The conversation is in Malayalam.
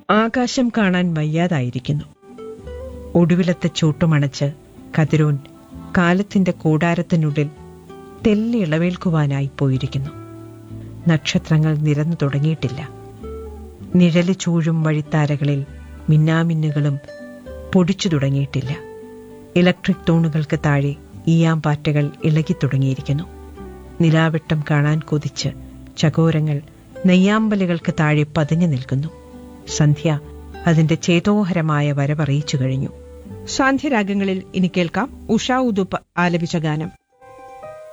ആകാശം കാണാൻ വയ്യാതായിരിക്കുന്നു ഒടുവിലത്തെ ചൂട്ടുമണച്ച് കതിരോൻ കാലത്തിന്റെ കൂടാരത്തിനുള്ളിൽ തെല്ലി ഇളവേൽക്കുവാനായി പോയിരിക്കുന്നു നക്ഷത്രങ്ങൾ നിരന്നു തുടങ്ങിയിട്ടില്ല നിഴല് ചൂഴും വഴിത്താരകളിൽ മിന്നാമിന്നുകളും പൊടിച്ചു തുടങ്ങിയിട്ടില്ല ഇലക്ട്രിക് തൂണുകൾക്ക് താഴെ ഈയാമ്പാറ്റകൾ ഇളകി തുടങ്ങിയിരിക്കുന്നു നിലാവെട്ടം കാണാൻ കൊതിച്ച് ചകോരങ്ങൾ നെയ്യാമ്പലുകൾക്ക് താഴെ പതിഞ്ഞു നിൽക്കുന്നു സന്ധ്യ അതിന്റെ ചേതോഹരമായ വരവറിയിച്ചു കഴിഞ്ഞു സാന്ധ്യരാഗങ്ങളിൽ ഇനി കേൾക്കാം ഉഷാ ഉദുപ്പ് ആലപിച്ച ഗാനം